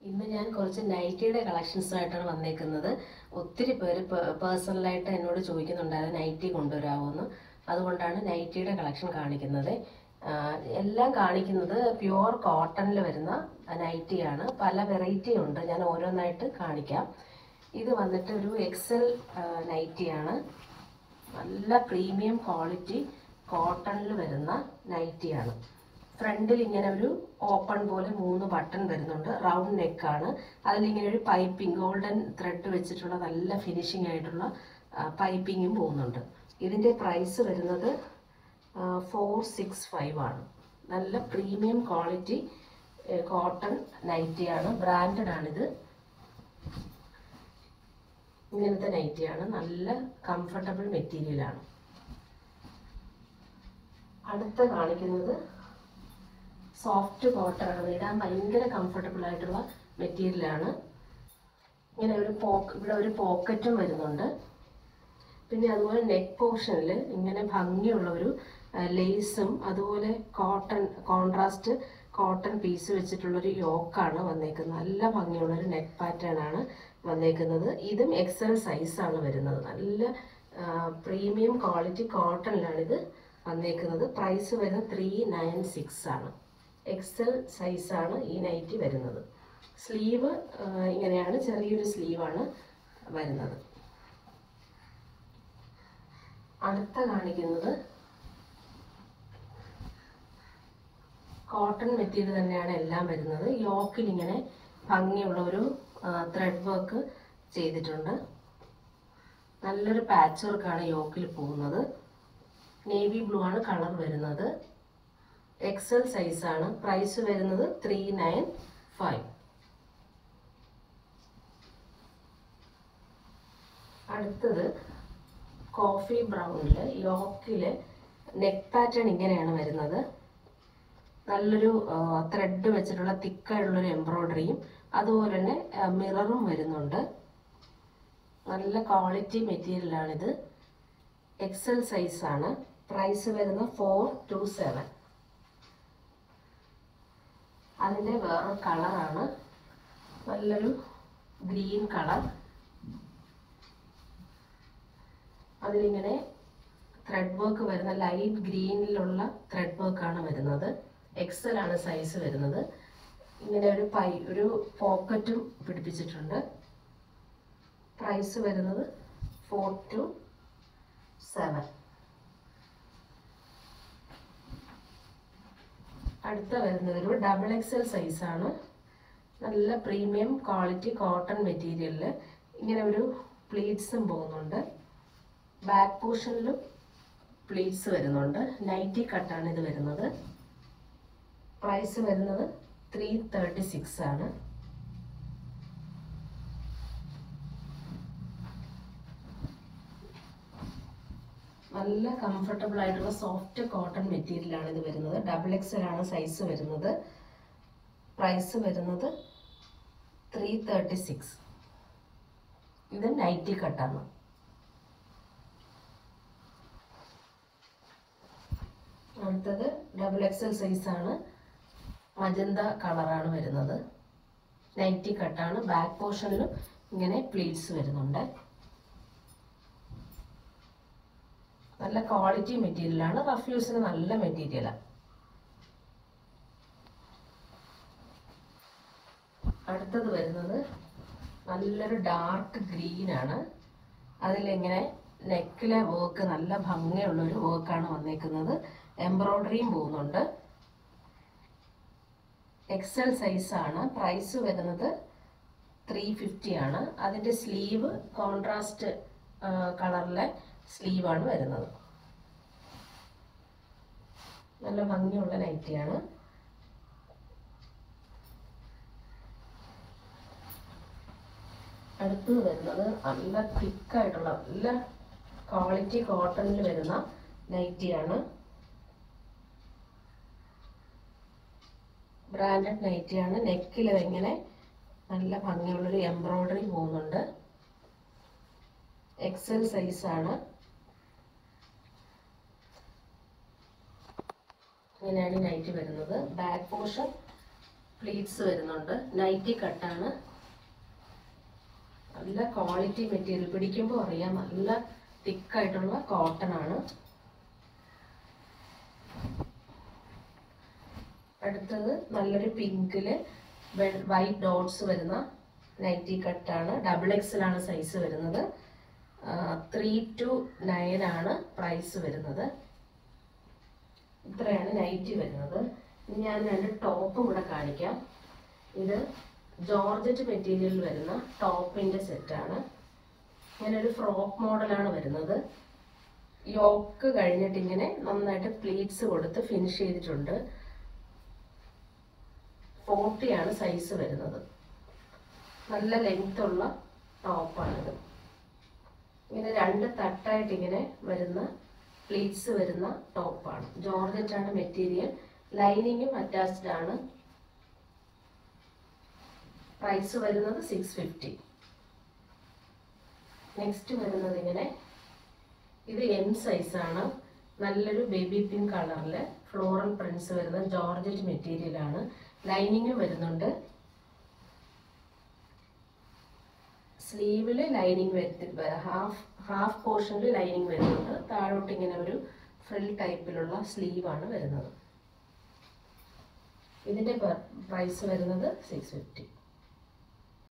ഇന്ന് ഞാൻ കുറച്ച് നൈറ്റിയുടെ കളക്ഷൻസുമായിട്ടാണ് വന്നേക്കുന്നത് ഒത്തിരി പേര് പേഴ്സണലായിട്ട് എന്നോട് ചോദിക്കുന്നുണ്ടായിരുന്നു നൈറ്റി കൊണ്ടുവരാമോന്ന് അതുകൊണ്ടാണ് നൈറ്റിയുടെ കളക്ഷൻ കാണിക്കുന്നത് ആ, എല്ലാം കാണിക്കുന്നത് പ്യുവർ കോട്ടണിൽ വരുന്ന നൈറ്റിയാണ് പല വെറൈറ്റി ഉണ്ട് ഞാൻ ഓരോന്നായിട്ട് കാണിക്കാം ഇത് വന്നിട്ട് ഒരു എക്സൽ നൈറ്റിയാണ് നല്ല പ്രീമിയം ക്വാളിറ്റി കോട്ടണിൽ വരുന്ന നൈറ്റിയാണ് ഫ്രണ്ടിൽ ഇങ്ങനെ ഒരു ഓപ്പൺ പോലെ മൂന്ന് ബട്ടൺ വരുന്നുണ്ട് റൗണ്ട് നെക്കാണ് അതിലിങ്ങനെ ഒരു പൈപ്പിംഗ് ഗോൾഡൻ ത്രെഡ് വെച്ചിട്ടുള്ള നല്ല ഫിനിഷിംഗ് ആയിട്ടുള്ള പൈപ്പിങ്ങും പോകുന്നുണ്ട് ഇതിൻ്റെ പ്രൈസ് വരുന്നത് ഫോർ സിക്സ് ഫൈവ് ആണ് നല്ല പ്രീമിയം ക്വാളിറ്റി കോട്ടൺ നൈറ്റിയാണ് ബ്രാൻഡഡ് ആണിത് ഇങ്ങനത്തെ നൈറ്റിയാണ് നല്ല കംഫർട്ടബിൾ മെറ്റീരിയലാണ് അടുത്ത കാണിക്കുന്നത് സോഫ്റ്റ് കോട്ടൺ ആണ് ഇടാൻ ഭയങ്കര കംഫർട്ടബിൾ ആയിട്ടുള്ള മെറ്റീരിയലാണ് ഇങ്ങനെ ഒരു പോക്ക് ഇവിടെ ഒരു പോക്കറ്റും വരുന്നുണ്ട് പിന്നെ അതുപോലെ നെക്ക് പോർഷനിൽ ഇങ്ങനെ ഭംഗിയുള്ള ഒരു ലേസും അതുപോലെ കോട്ടൺ കോൺട്രാസ്റ്റ് കോട്ടൺ പീസ് വെച്ചിട്ടുള്ളൊരു യോക്കാണ് വന്നേക്കുന്നത് നല്ല ഭംഗിയുള്ള ഒരു നെക്ക് പാറ്റേൺ ആണ് വന്നേക്കുന്നത് ഇതും എക്സൽ സൈസാണ് വരുന്നത് നല്ല പ്രീമിയം ക്വാളിറ്റി കോട്ടണിലാണ് ഇത് വന്നേക്കുന്നത് പ്രൈസ് വരുന്നത് ത്രീ നയൻ സിക്സ് ആണ് എക്സൽ സൈസാണ് ഈ നൈറ്റി വരുന്നത് സ്ലീവ് ഇങ്ങനെയാണ് ചെറിയൊരു സ്ലീവാണ് വരുന്നത് അടുത്ത കാണിക്കുന്നത് കോട്ടൺ മെറ്റീരിയൽ തന്നെയാണ് എല്ലാം വരുന്നത് യോക്കിൽ ഇങ്ങനെ ഭംഗിയുള്ള ഒരു ത്രെഡ് വർക്ക് ചെയ്തിട്ടുണ്ട് നല്ലൊരു പാച്ച് വർക്കാണ് യോക്കിൽ പോകുന്നത് നേവി ബ്ലൂ ആണ് കളർ വരുന്നത് എക്സൽ സൈസാണ് പ്രൈസ് വരുന്നത് ത്രീ നയൻ ഫൈവ് അടുത്തത് കോഫി ബ്രൗണിൽ യോക്കിൽ നെക്ക് പാറ്റേൺ ഇങ്ങനെയാണ് വരുന്നത് നല്ലൊരു ത്രെഡ് വെച്ചിട്ടുള്ള തിക്കായിട്ടുള്ളൊരു എംബ്രോയ്ഡറിയും അതുപോലെ തന്നെ മിററും വരുന്നുണ്ട് നല്ല ക്വാളിറ്റി മെറ്റീരിയലാണിത് എക്സൽ സൈസാണ് പ്രൈസ് വരുന്നത് ഫോർ ടു സെവൻ അതിൻ്റെ വേറൊരു കളറാണ് നല്ലൊരു ഗ്രീൻ കളർ അതിലിങ്ങനെ ത്രെഡ് വർക്ക് വരുന്ന ലൈറ്റ് ഗ്രീനിലുള്ള ത്രെഡ് വർക്കാണ് വരുന്നത് എക്സൽ ആണ് സൈസ് വരുന്നത് ഇങ്ങനെ ഒരു പൈ ഒരു പോക്കറ്റും പിടിപ്പിച്ചിട്ടുണ്ട് പ്രൈസ് വരുന്നത് ഫോർ ടു സെവൻ അടുത്ത വരുന്നത് ഒരു ഡബിൾ എക്സൽ സൈസാണ് നല്ല പ്രീമിയം ക്വാളിറ്റി കോട്ടൺ മെറ്റീരിയലിൽ ഇങ്ങനെ ഒരു പ്ലീറ്റ്സും പോകുന്നുണ്ട് ബാക്ക് പോർഷനിലും പ്ലീറ്റ്സ് വരുന്നുണ്ട് നൈറ്റി കട്ടാണ് ഇത് വരുന്നത് പ്രൈസ് വരുന്നത് ത്രീ തേർട്ടി സിക്സ് ആണ് നല്ല കംഫർട്ടബിൾ ആയിട്ടുള്ള സോഫ്റ്റ് കോട്ടൺ മെറ്റീരിയൽ ആണ് ഇത് വരുന്നത് ഡബിൾ എക്സൽ ആണ് സൈസ് വരുന്നത് പ്രൈസ് വരുന്നത് ത്രീ തേർട്ടി സിക്സ് ഇത് നൈറ്റി കട്ടാണ് അടുത്തത് ഡബിൾ എക്സൽ സൈസാണ് മജന്ത കളറാണ് വരുന്നത് നൈറ്റി കട്ടാണ് ബാക്ക് പോർഷനിലും ഇങ്ങനെ പ്ലീറ്റ്സ് വരുന്നുണ്ട് നല്ല ക്വാളിറ്റി മെറ്റീരിയലാണ് റഫ് യൂസിന് നല്ല മെറ്റീരിയലാണ് അടുത്തത് വരുന്നത് നല്ലൊരു ഡാർക്ക് ഗ്രീൻ ആണ് അതിലിങ്ങനെ നെക്കിലെ വർക്ക് നല്ല ഭംഗിയുള്ളൊരു വർക്കാണ് വന്നേക്കുന്നത് എംബ്രോയ്ഡറിയും പോകുന്നുണ്ട് എക്സൽ സൈസാണ് പ്രൈസ് വരുന്നത് ത്രീ ഫിഫ്റ്റി ആണ് അതിൻ്റെ സ്ലീവ് കോൺട്രാസ്റ്റ് കളറിലെ സ്ലീവാണ് വരുന്നത് നല്ല ഭംഗിയുള്ള നൈറ്റിയാണ് അടുത്തത് വരുന്നത് നല്ല തിക്കായിട്ടുള്ള നല്ല ക്വാളിറ്റി കോട്ടണിൽ വരുന്ന നൈറ്റിയാണ് ബ്രാൻഡഡ് നൈറ്റിയാണ് നെക്കിൽ ഇങ്ങനെ നല്ല ഭംഗിയുള്ളൊരു എംബ്രോയ്ഡറി പോകുന്നുണ്ട് എക്സൽ സൈസാണ് ഇങ്ങനെയാണ് ഈ നൈറ്റ് വരുന്നത് ബാക്ക് പോർഷൻ പ്ലീറ്റ്സ് വരുന്നുണ്ട് നൈറ്റി കട്ടാണ് നല്ല ക്വാളിറ്റി മെറ്റീരിയൽ പിടിക്കുമ്പോൾ അറിയാം നല്ല തിക്കായിട്ടുള്ള കോട്ടൺ ആണ് അടുത്തത് നല്ലൊരു പിങ്കില് വൈറ്റ് ഡോട്ട്സ് വരുന്ന നൈറ്റി കട്ടാണ് ഡബിൾ എക്സൽ ആണ് സൈസ് വരുന്നത് ത്രീ ടു നയൻ ആണ് പ്രൈസ് വരുന്നത് ഇത്രയാണ് നൈറ്റി വരുന്നത് ഇനി ഞാൻ രണ്ട് ടോപ്പും കൂടെ കാണിക്കാം ഇത് ജോർജറ്റ് മെറ്റീരിയൽ വരുന്ന ടോപ്പിന്റെ സെറ്റാണ് ഇങ്ങനെ ഒരു ഫ്രോക്ക് മോഡലാണ് വരുന്നത് യോക്ക് കഴിഞ്ഞിട്ട് ഇങ്ങനെ നന്നായിട്ട് പ്ലീറ്റ്സ് കൊടുത്ത് ഫിനിഷ് ചെയ്തിട്ടുണ്ട് ഫോർട്ടിയാണ് സൈസ് വരുന്നത് നല്ല ലെങ്ത് ഉള്ള ടോപ്പാണിത് ഇങ്ങനെ രണ്ട് തട്ടായിട്ട് ഇങ്ങനെ വരുന്ന പ്ലീറ്റ്സ് വരുന്ന ടോപ്പാണ് ജോർജറ്റ് ആണ് മെറ്റീരിയൽ ലൈനിങ്ങും അറ്റാച്ച്ഡ് ആണ് പ്രൈസ് വരുന്നത് സിക്സ് ഫിഫ്റ്റി നെക്സ്റ്റ് വരുന്നത് ഇങ്ങനെ ഇത് എം സൈസ് ആണ് നല്ലൊരു ബേബി പിങ്ക് കളറിൽ ഫ്ലോറൽ പ്രിന്റ്സ് വരുന്ന ജോർജറ്റ് മെറ്റീരിയൽ ആണ് ലൈനിങ്ങും വരുന്നുണ്ട് സ്ലീവില് ലൈനിങ് വരുത്തി ഹാഫ് ഹാഫ് പോർഷനിൽ ലൈനിങ് വരുന്നുണ്ട് താഴോട്ട് ഇങ്ങനെ ഒരു ഫ്രിൽ ടൈപ്പിലുള്ള സ്ലീവാണ് വരുന്നത് ഇതിന്റെ പ്രൈസ് വരുന്നത് സിക്സ് ഫിഫ്റ്റി